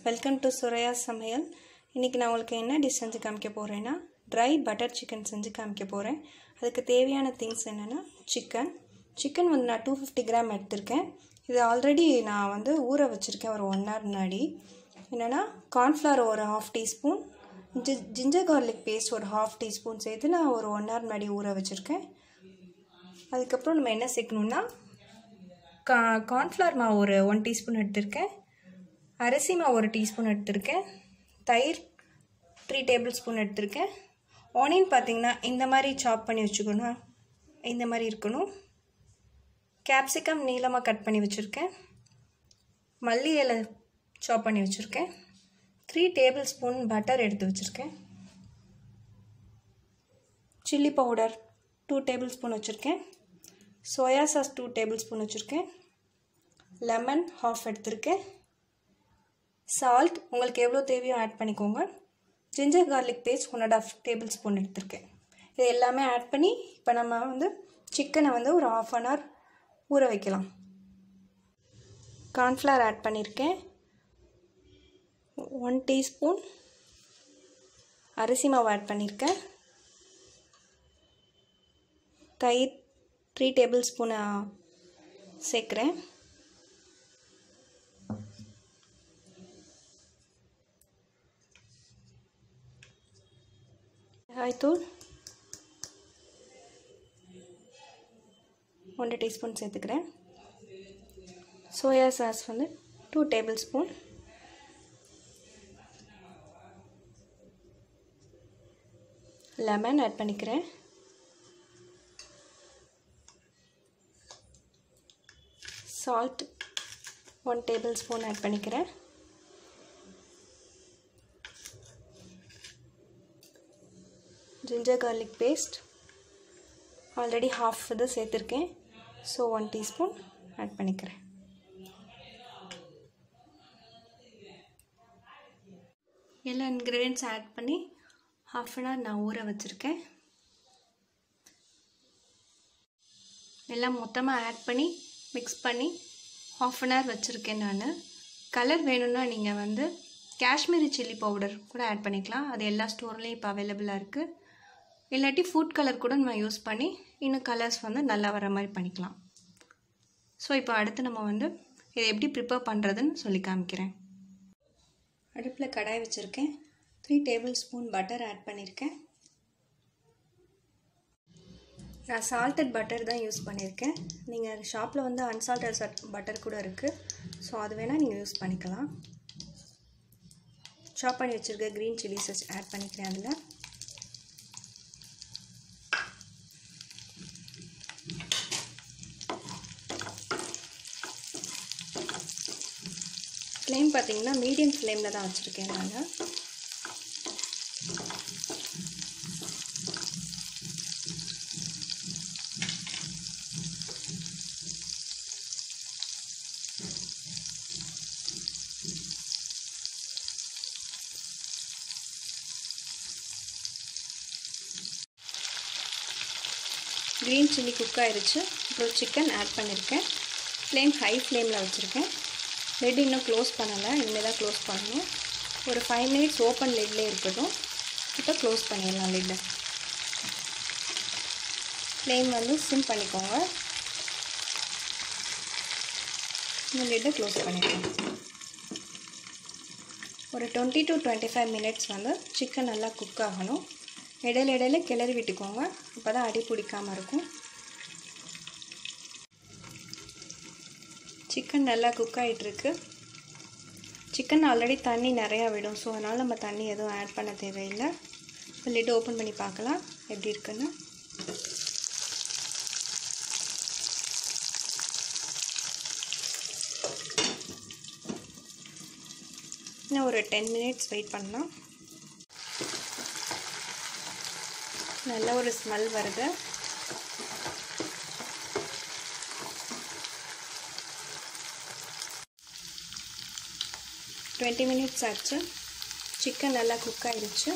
welcome to சுரையா சமையல் இன்றைக்கி நான் உங்களுக்கு என்ன டிஷ் செஞ்சு காமிக்க போகிறேன்னா ட்ரை பட்டர் சிக்கன் செஞ்சு காமிக்க போகிறேன் அதுக்கு தேவையான திங்ஸ் என்னென்னா சிக்கன் சிக்கன் வந்து நான் டூ ஃபிஃப்டி கிராம் எடுத்திருக்கேன் இது ஆல்ரெடி நான் வந்து ஊற வச்சுருக்கேன் ஒரு ஒன் ஹவர் முன்னாடி என்னென்னா கார்ன்ஃப்ளவர் ஒரு ஹாஃப் டீஸ்பூன் ஜி ஜிஞ்சர் கார்லிக் பேஸ்ட் ஒரு ஹாஃப் டீஸ்பூன் சேர்த்து நான் ஒரு ஒன் ஹவர் முன்னாடி ஊற வச்சுருக்கேன் அதுக்கப்புறம் நம்ம என்ன சேர்க்கணுன்னா கா கார்ன்ஃப்ளவர் மாவு ஒரு ஒன் டீஸ்பூன் எடுத்திருக்கேன் அரிசி மாவு ஒரு டீஸ்பூன் எடுத்திருக்கேன் தயிர் த்ரீ டேபிள் ஸ்பூன் எடுத்திருக்கேன் ஆனியன் பார்த்திங்கன்னா இந்த மாதிரி சாப் பண்ணி வச்சுக்கணும் இந்த மாதிரி இருக்கணும் கேப்சிகம் நீளமாக கட் பண்ணி வச்சுருக்கேன் மல்லி இலை சாப் பண்ணி வச்சுருக்கேன் த்ரீ டேபிள் ஸ்பூன் பட்டர் எடுத்து வச்சுருக்கேன் chilli powder two tablespoon வச்சுருக்கேன் soya sauce two tablespoon வச்சுருக்கேன் லெமன் ஹாஃப் எடுத்திருக்கேன் சால்ட் உங்களுக்கு எவ்வளோ தேவையோ ஆட் பண்ணிக்கோங்க ginger garlic paste one and half tablespoon எடுத்திருக்கேன் இது எல்லாமே ஆட் பண்ணி இப்போ நம்ம வந்து சிக்கனை வந்து ஒரு ஆஃப் அன் ஹவர் ஊற வைக்கலாம் கார்ன்ஃப்ளவர் ஆட் பண்ணியிருக்கேன் ஒன் டீஸ்பூன் அரிசி மாவு ஆட் பண்ணியிருக்கேன் தயிர் த்ரீ டேபிள் ஸ்பூனை சேர்க்குறேன் மிளகாய்த்தூள் ஒன்றரை டீஸ்பூன் சேர்த்துக்கிறேன் சோயா சாஸ் வந்து two tablespoon lemon add பண்ணிக்கிறேன் salt one tablespoon add பண்ணிக்கிறேன் ginger garlic paste already half இது சேர்த்துருக்கேன் ஸோ ஒன் டீஸ்பூன் ஆட் பண்ணிக்கிறேன் எல்லா இன்க்ரீடியன்ட்ஸ் ஆட் பண்ணி ஹாஃப் அன் ஹவர் நான் ஊற வச்சுருக்கேன் எல்லாம் மொத்தமாக ஆட் பண்ணி மிக்ஸ் பண்ணி ஹாஃப் அன் ஹவர் வச்சுருக்கேன் நான் கலர் வேணும்னா நீங்கள் வந்து காஷ்மீரி சில்லி பவுடர் கூட ஆட் பண்ணிக்கலாம் அது எல்லா ஸ்டோர்லேயும் இப்போ அவைலபிளாக இருக்குது இல்லாட்டி ஃபுட் கலர் கூட நம்ம யூஸ் பண்ணி இன்னும் கலர்ஸ் வந்து நல்லா வர மாதிரி பண்ணிக்கலாம் ஸோ இப்போ அடுத்து நம்ம வந்து இதை எப்படி ப்ரிப்பேர் பண்ணுறதுன்னு சொல்லி காமிக்கிறேன் அடுப்பில் கடாய் வச்சுருக்கேன் three tablespoon butter add பண்ணியிருக்கேன் நான் சால்டட் பட்டர் தான் யூஸ் பண்ணியிருக்கேன் நீங்கள் ஷாப்பில் வந்து அன்சால்டட் பட்டர் கூட இருக்குது ஸோ அது வேணால் நீங்கள் யூஸ் பண்ணிக்கலாம் சாப் பண்ணி வச்சுருக்க க்ரீன் சில்லிஸை ஆட் பண்ணிக்கிறேன் அதில் ஃப்ளேம் பார்த்தீங்கன்னா மீடியம் ஃப்ளேமில் தான் வச்சுருக்கேன் நான் க்ரீன் சில்லி குக் ஆயிடுச்சு அப்புறம் சிக்கன் ஆட் பண்ணியிருக்கேன் ஃப்ளேம் ஹை ஃப்ளேமில் வச்சுருக்கேன் லெட் இன்னும் க்ளோஸ் பண்ணலை இனிமேல் தான் க்ளோஸ் பண்ணணும் ஒரு ஃபைவ் மினிட்ஸ் ஓப்பன் லெட்லேயே இருக்கட்டும் இப்போ க்ளோஸ் பண்ணிடலாம் லெட்டை ஃப்ளேம் வந்து சிம் பண்ணிக்கோங்க இந்த லெட்டை க்ளோஸ் பண்ணிக்கலாம் ஒரு twenty to twenty five minutes வந்து சிக்கன் நல்லா குக் ஆகணும் இடையில இடையில கிளறி விட்டுக்கோங்க அப்போ தான் அடி பிடிக்காமல் இருக்கும் சிக்கன் நல்லா குக் ஆகிட்டுருக்கு சிக்கன் ஆல்ரெடி தண்ணி நிறையா விடும் ஸோ அதனால் நம்ம தண்ணி எதுவும் ஆட் பண்ண தேவையில்லை இப்போ லிட் ஓப்பன் பண்ணி பார்க்கலாம் எப்படி இருக்குன்னு இன்னும் ஒரு டென் மினிட்ஸ் வெயிட் பண்ணலாம் நல்ல ஒரு ஸ்மெல் வருது டுவெண்ட்டி மினிட்ஸ் ஆச்சு சிக்கன் நல்லா குக் ஆகிடுச்சு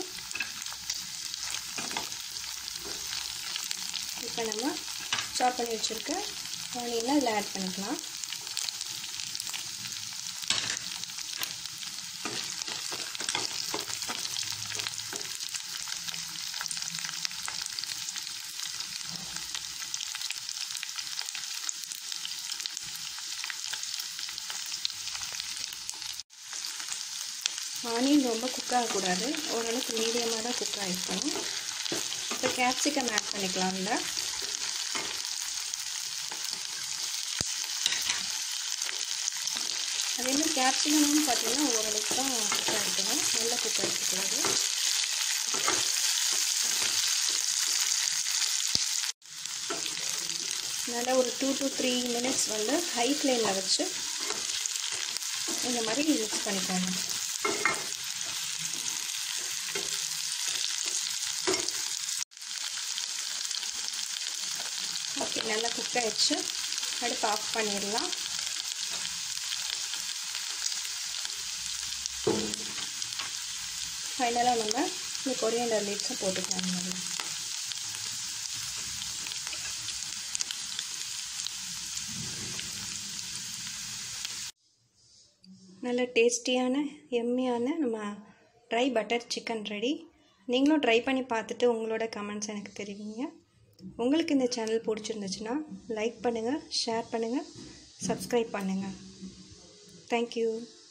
இப்போ நம்ம சாப் பண்ணி வச்சுருக்க ஆனியனை அதில் ஆட் பண்ணிக்கலாம் ஆனியன் ரொம்ப குக் ஆகக்கூடாது ஓரளவுக்கு மீடியமாக தான் குக் ஆகிருக்கணும் இப்போ கேப்சிகம் ஆட் பண்ணிக்கலாம் இல்லை அதேமாதிரி கேப்சிகமும் பார்த்தீங்கன்னா ஓரளவுக்கு தான் குக் ஆகிருக்கணும் நல்லா குக் ஆகிருக்கக்கூடாது நல்லா ஒரு டூ டு த்ரீ மினிட்ஸ் வந்து ஹை ஃப்ளேமில் வச்சு இந்த மாதிரி மிக்ஸ் பண்ணிக்கோங்க ஓகே நல்லா குக் ஆகிடுச்சு அடுப்பு ஆஃப் பண்ணிடலாம் ஃபைனலாக நம்ம இந்த கொரியாண்டர் லீவ்ஸை போட்டுக்கலாம் நல்லா நல்ல டேஸ்டியான எம்மியான நம்ம ட்ரை பட்டர் சிக்கன் ரெடி நீங்களும் ட்ரை பண்ணி பார்த்துட்டு உங்களோட கமெண்ட்ஸ் எனக்கு தெரிவிங்க உங்களுக்கு இந்த சேனல் பிடிச்சிருந்துச்சுன்னா லைக் பண்ணுங்கள் ஷேர் பண்ணுங்கள் சப்ஸ்கிரைப் பண்ணுங்கள் தேங்க்யூ